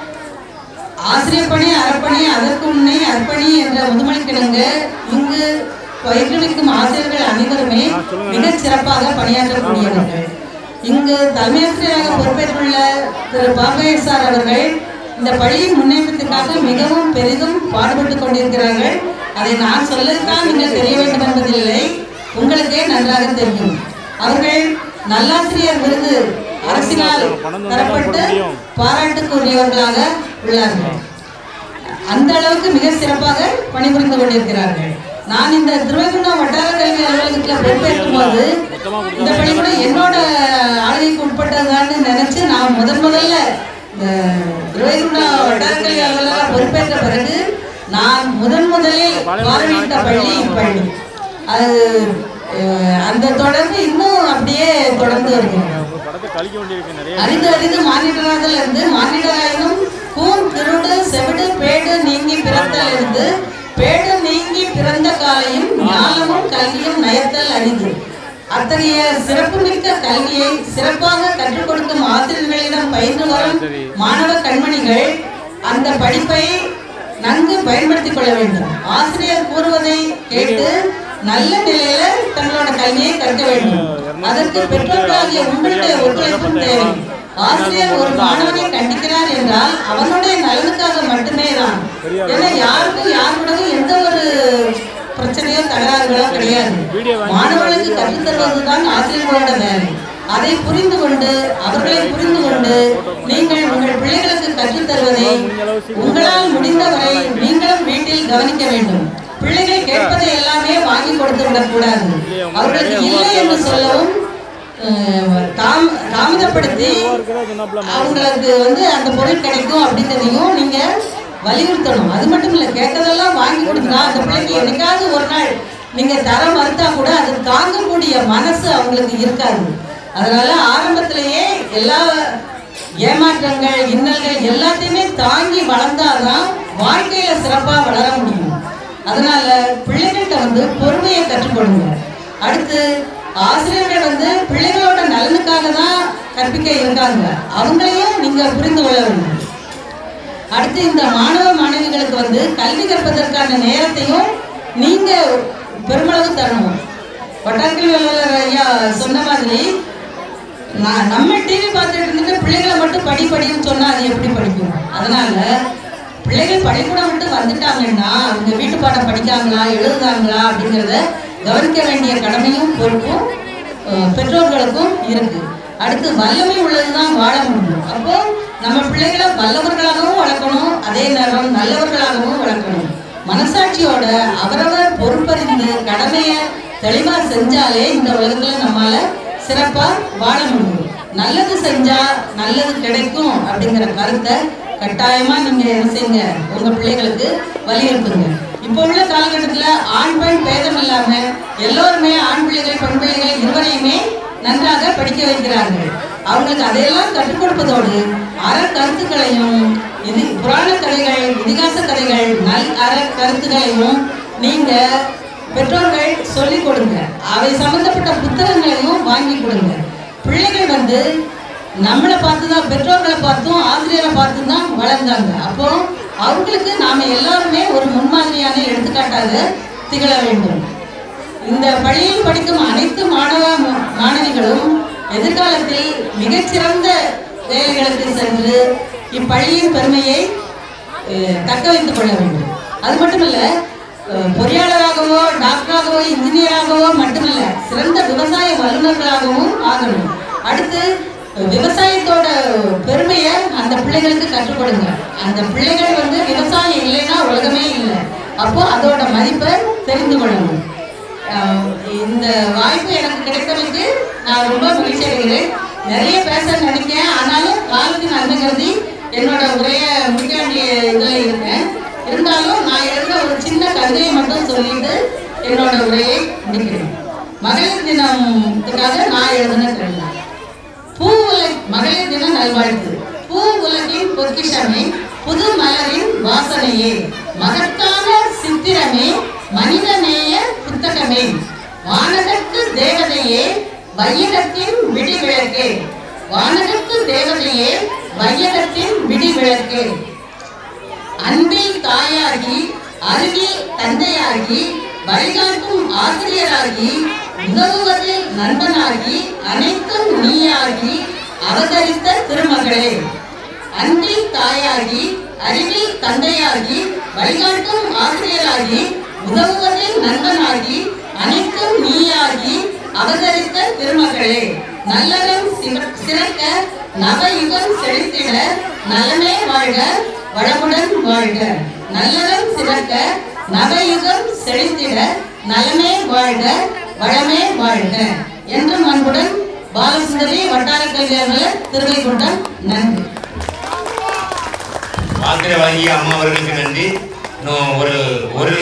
ஆசிரியர் பணி அறப்பணி அதற்கு முன்னே அர்ப்பணி என்ற முதுமொழி கிழங்கு இங்கு பயிற்றுவிக்கும் ஆசிரியர்கள் அனைவருமே மிகச் சிறப்பாக பணியாற்றக்கூடியவர்கள் இங்கு தலைமையாசிரியராக பொறுப்பேற்றுள்ள திரு பாபேஷ் சார் அவர்கள் இந்த பள்ளியின் முன்னேற்றத்திற்காக மிகவும் பெரிதும் பாடுபட்டுக் கொண்டிருக்கிறார்கள் அதை நான் சொல்லத்தான் நீங்கள் தெரிய வேண்டும் என்பதில்லை உங்களுக்கே நன்றாக தெரியும் அவர்கள் நல்லாசிரியர் விருது அரசினால் தரப்பட்டு பாராட்டுக்குரியவர்களாக உள்ளார்கள் அந்த அளவுக்கு மிக சிறப்பாக பணிபுரிந்து கொண்டிருக்கிறார்கள் நான் இந்த திருவைகுண்டம் வட்டார கல்வி அலுவலகத்தில் பொறுப்பேற்கும் போது இந்த பள்ளிக்கூடம் என்னோட ஆளுகைக்கு உட்பட்டதான்னு நினைச்சு நான் முதன் முதல்ல இந்த திருவைகுண்டம் வட்டார கல்வி அலுவலக பொறுப்பேற்ற பிறகு நான் முதன் முதலில் பார்வையிட்ட பள்ளி இப்பள்ளி அது அஹ், அந்த தொடர்பு இன்னும் அப்படியே தொடர்ந்து வருகிறது படத்தை கழிக்க வேண்டியிருக்கு நிறைய அறிந்து அறிந்து மானிடராதல் இருந்து மானிடராயினும் கூன் திருடு செவிடு பேடு நீங்கி பிறந்தல் இருந்து பேடு நீங்கி பிறந்த காலையும் ஞானமும் கல்வியும் நயத்தல் அறிந்து அத்தகைய சிறப்புமிக்க கல்வியை சிறப்பாக கற்றுக் கொடுக்கும் ஆசிரியர்களிடம் பயின்று வரும் மாணவ கண்மணிகள் அந்த படிப்பை நன்கு பயன்படுத்திக் கொள்ள வேண்டும் ஆசிரியர் கூறுவதை கேட்டு நல்ல நிலையில தங்களோட கல்வியை கற்க வேண்டும் அதற்கு பெற்றோர்களாகிய உங்களுடைய ஒத்துழைப்பும் தேவை ஆசிரியர் ஒரு மாணவனை கண்டிக்கிறார் என்றால் அவனுடைய நலனுக்காக மட்டுமே தான் ஏன்னா யாருக்கும் யாருடனும் எந்த ஒரு பிரச்சனையோ தகராறுகளோ கிடையாது மாணவர்களுக்கு கற்றுத் தருவதுதான் ஆசிரியர்களோட வேலை அதை புரிந்து கொண்டு அவர்களை புரிந்து கொண்டு நீங்கள் உங்கள் பிள்ளைகளுக்கு கற்றுத் தருவதை உங்களால் முடிந்தவரை நீங்களும் வீட்டில் கவனிக்க வேண்டும் பிள்ளைகள் கேட்பதை எல்லாமே வாங்கி கொடுத்து விடக்கூடாது அவர்களுக்கு இல்லை என்று சொல்லவும் அஹ், தாம் தாமதப்படுத்தி அவங்களுக்கு வந்து அந்த பொருள் கிடைக்கும் அப்படிங்கிறதையும் நீங்க வலியுறுத்தணும் அது மட்டும் இல்ல கேட்டதெல்லாம் வாங்கி கொடுத்தா அந்த பிள்ளைக்கு என்னைக்காவது ஒரு நாள் நீங்க தர மறுத்தா கூட அது தாங்கக்கூடிய மனசு அவங்களுக்கு இருக்காது அதனால ஆரம்பத்திலேயே எல்லா ஏமாற்றங்கள் இன்னல்கள் எல்லாத்தையுமே தாங்கி வளர்ந்தாதான் வாழ்க்கையில சிறப்பா வளர முடியும் அதனால பிள்ளைகள்கிட்ட வந்து பொறுமையை கற்றுக் கொடுங்க அடுத்து ஆசிரியர்கள் வந்து பிள்ளைகளோட நலனுக்காக தான் கற்பிக்க இருக்காங்க அவங்களையும் நீங்க புரிந்து கொள்ள வேண்டும் அடுத்து இந்த மாணவ மாணவிகளுக்கு வந்து கல்வி கற்பதற்கான நேரத்தையும் நீங்க பெருமளவு தரணும் வட்டாரக்கல்வி அலுவலர் ஐயா சொன்ன மாதிரி நான் நம்ம டிவி பார்த்துட்டு இருந்துட்டு பிள்ளைகளை மட்டும் படி படின்னு சொன்னா அது எப்படி படிக்கும் அதனால பிள்ளைகள் பள்ளிக்கூடம் விட்டு வந்துட்டாங்கன்னா அவங்க வீட்டு பாடம் படிக்காங்களா எழுதுறாங்களா அப்படிங்கிறத கவனிக்க வேண்டிய கடமையும் பொறுப்பும் அஹ், பெற்றோர்களுக்கும் இருக்கு அடுத்து வல்லமை உள்ளதுதான் வாழ முடியும் அப்போ நம்ம பிள்ளைகளை வல்லவர்களாகவும் வளர்க்கணும் அதே நேரம் நல்லவர்களாகவும் வளர்க்கணும் மனசாட்சியோட அவரவர் பொறுப்பறிந்து கடமையை தெளிவா செஞ்சாலே இந்த உலகத்துல நம்மால சிறப்பா வாழ முடியும் நல்லது செஞ்சா நல்லது கிடைக்கும் அப்படிங்கிற கருத்தை கட்டாயமா நீங்க என்ன செய்யுங்க உங்க பிள்ளைகளுக்கு வலியுறுத்துங்க இப்போ உள்ள காலகட்டத்துல ஆண் பெண் பேதம் இல்லாம எல்லோருமே ஆண் பிள்ளைகள் பெண் பிள்ளைகள் இருவரையுமே நன்றாக படிக்க வைக்கிறார்கள் அவங்களுக்கு அதையெல்லாம் கற்றுக் கொடுப்பதோடு அற கருத்துக்களையும் இது புராண கதைகள் இதிகாச கதைகள் நல் அற கருத்துக்களையும் நீங்க பெற்றோர்கள் சொல்லிக் கொடுங்க அவை சம்பந்தப்பட்ட புத்தகங்களையும் வாங்கி கொடுங்க பிள்ளைகள் வந்து நம்மளை பார்த்து தான் பெற்றோர்களை பார்த்தும் ஆசிரியரை பார்த்தும் தான் வளர்ந்தாங்க அப்போ அவங்களுக்கு நாம எல்லாருமே ஒரு முன்மாதிரியான எடுத்துக்காட்டாக திகழ வேண்டும் இந்த பள்ளியில் படிக்கும் அனைத்து மாணவ மாணவிகளும் எதிர்காலத்தில் மிகச்சிறந்த வேலைகளுக்கு சென்று இப்பள்ளியின் பெருமையை அஹ், தக்க வைத்துக் கொள்ள வேண்டும் அது மட்டுமல்ல அஹ், பொறியாளராகவோ டாக்டராகவோ இன்ஜினியராகவோ மட்டுமல்ல சிறந்த விவசாய வல்லுநர்களாகவும் ஆகணும் அடுத்து அஹ், விவசாயத்தோட பெருமையை அந்த பிள்ளைகளுக்கு கற்றுக் கொடுங்க அந்த பிள்ளைகள் வந்து விவசாயம் இல்லைன்னா உலகமே இல்லை அப்போ அதோட மதிப்பை தெரிந்து கொள்ளணும் ஆஹ் இந்த வாய்ப்பு எனக்கு கிடைத்தமைக்கு நான் ரொம்ப மகிழ்ச்சி அடைகிறேன் நிறைய பேச நினைக்கிறேன் ஆனாலும் காலத்தின் நன்மை கருதி என்னோட உரையை முடிக்க வேண்டிய இதில் இருக்கேன் இருந்தாலும் நான் எழுத ஒரு சின்ன கவிதையை மட்டும் சொல்லிட்டு என்னோட உரையை முடிக்கிறேன் மகளிர் தினத்துக்காக நான் எழுதின கவிதை பூ உலக மகளிர் தின நல்வாழ்த்து பூ உலகின் பொக்கிஷமே புது மலரின் வாசனையே மகத்தான சித்திரமே மனிதநேய புத்தகமே வானகத்து தேவதையே வையகத்தின் விடிவிளக்கே வானகத்து தேவதையே வையகத்தின் விடிவிளக்கே அன்பில் தாயாகி அருகில் தந்தையாகி வழிகாட்டும் ஆசிரியராகி உதவுவதில் நண்பனாகி அனைத்தும் நீயாகி அவதரித்த திருமகளே அன்பில் தாயாகி அருகில் தந்தையாகி வழிகாட்டும் ஆசிரியராகி உதவுவதில் நண்பனாகி அனைத்தும் நீயாகி அவதரித்த திருமகளே நல்லறம் சிற- சிறக்க நவயுகம் செழித்திட நலமே வாழ்க வளமுடன் வாழ்க நல்லறம் சிறக்க நவயுகம் செழித்திட நலமே வாழ்க வளமே வாழ்க என்றும் அன்புடன் பாலசுந்தரி வட்டார கல்வி அலுவலர் திருவைகுண்டம் நன்றி வாழ்த்துறை வழங்கிய அம்மா அவர்களுக்கு நன்றி இன்னும் ஒரு ஒரு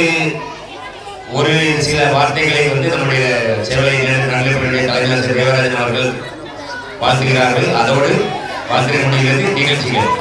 ஒரு சில வார்த்தைகளை வந்து நம்முடைய சேவை நண்பர்களுடைய தலைமையாளர் தேவராஜன் அவர்கள் வாழ்த்துகிறார்கள் அதோடு வாழ்த்துறை முடிகிறது நிகழ்ச்சிகள்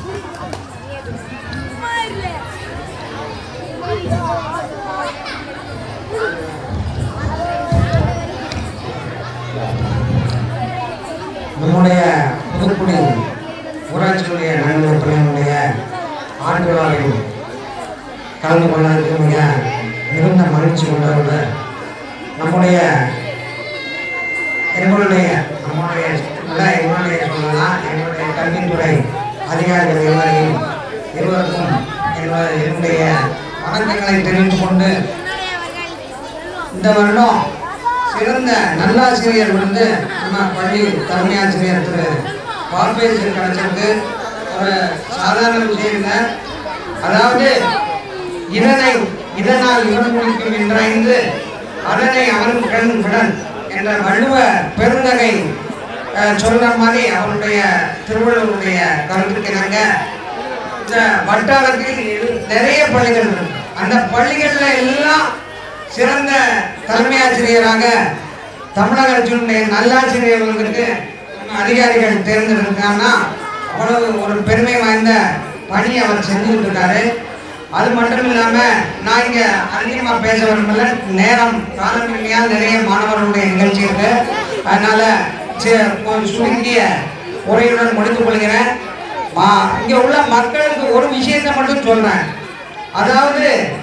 நம்முடைய புதுக்குடி ஊராட்சியுடைய நண்பர் பிள்ளைகளுடைய ஆண்டு விழாவில் கலந்து கொள்வதற்கு மிக மிகுந்த மகிழ்ச்சி கொண்டவர்கள் நம்முடைய எங்களுடைய நம்முடைய இல்லை எங்களுடைய சொல்லலாம் எங்களுடைய கல்வித்துறை அதிகாரிகள் இருவரையும் இருவருக்கும் என்னுடைய என்னுடைய வணக்கங்களை தெரிவித்துக் கொண்டு இந்த வருடம் சிறந்த நல்லாசிரியர் வந்து நம்ம பள்ளி தலைமை ஆசிரியர் திரு பாப்பேசர் கிடைச்சிருக்கு ஒரு சாதாரண விஷயம் இல்லை அதாவது இதனை இதனால் இவன் முடிக்கும் என்றாய்ந்து அதனை அவன் கண் விடன் என்ற வள்ளுவ பெருந்தகை அஹ், சொல்ற மாதிரி அவருடைய திருவள்ளுவருடைய கருத்துக்கு இணங்க இந்த வட்டாரத்தில் இரு- நிறைய பள்ளிகள் இருக்கு அந்த பள்ளிகள்ல எல்லாம் சிறந்த தலைமை ஆசிரியராக தமிழக அரசினுடைய நல்லாசிரியர்களுக்கு நம்ம அதிகாரிகள் தேர்ந்தெடுத்தாங்கன்னா அவ்வளவு ஒரு பெருமை வாய்ந்த பணி அவர் செஞ்சுட்டு இருக்காரு அது மட்டும் இல்லாம நான் இங்க அதிகமா பேச விரும்பல நேரம் காலமின்மையால் நிறைய மாணவர்களுடைய நிகழ்ச்சி இருக்கு அதனால சி- ஒரு சுருங்கிய உரையுடன் முடித்துக் கொள்கிறேன் மா- இங்க உள்ள மக்களுக்கு ஒரு விஷயத்தை மட்டும் சொல்றேன் அதாவது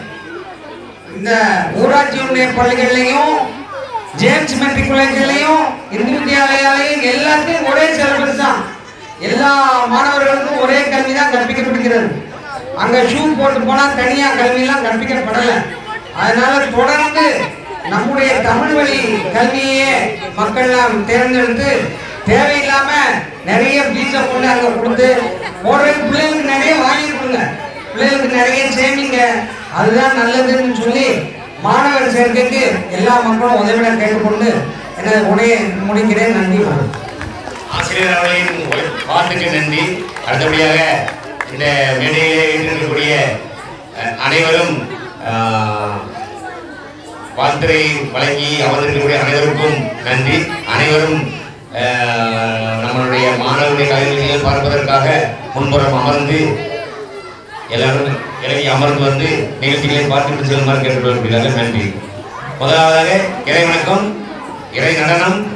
இந்த ஊராட்சியுடைய பள்ளிகள்லையும் ஜேம்ஸ் மெட்ரிகுலேஷன்லையும் இந்து வித்யாலயாலையும் எல்லாத்துக்கும் ஒரே சிலபஸ் தான் எல்லா மாணவர்களுக்கும் ஒரே கல்வி தான் கற்பிக்கப்படுகிறது அங்க ஷூ போட்டு போனா தனியா கல்வியெல்லாம் கற்பிக்கப்படல அதனால தொடர்ந்து நம்முடைய தமிழ் வழி கல்வியே மக்கள் நாம் தேர்ந்தெடுத்து தேவையில்லாம நிறைய பீஸை கொண்டு அங்க கொடுத்து போடுற பிள்ளைகளுக்கு நிறைய வாங்கி கொடுங்க பிள்ளைகளுக்கு நிறைய சேமிங்க அதுதான் நல்லதுன்னு சொல்லி மாணவர் சேர்க்கைக்கு எல்லா மக்களும் உதவிட கேட்டுக்கொண்டு எனது உரையை முடிக்கிறேன் நன்றி வணக்கம் ஆசிரியர் அவர்களின் வாழ்த்துக்கு நன்றி அடுத்தபடியாக இந்த மேடையிலே இருக்கக்கூடிய அஹ், அனைவரும் அஹ், வாழ்த்துரை வழங்கி அமர்ந்திருக்கக்கூடிய அனைவருக்கும் நன்றி அனைவரும் அஹ், நம்மளுடைய மாணவருடைய கலைஞர்கள் பார்ப்பதற்காக முன்புறம் அமர்ந்து எல்லாரும் இறங்கி அமர்ந்து வந்து நிகழ்ச்சிகளை பார்த்துட்டு செல்லுமாறு கேட்டுக்கொள்கிறார்கள் நன்றி முதலாவதாக இறை வணக்கம் இறை நடனம்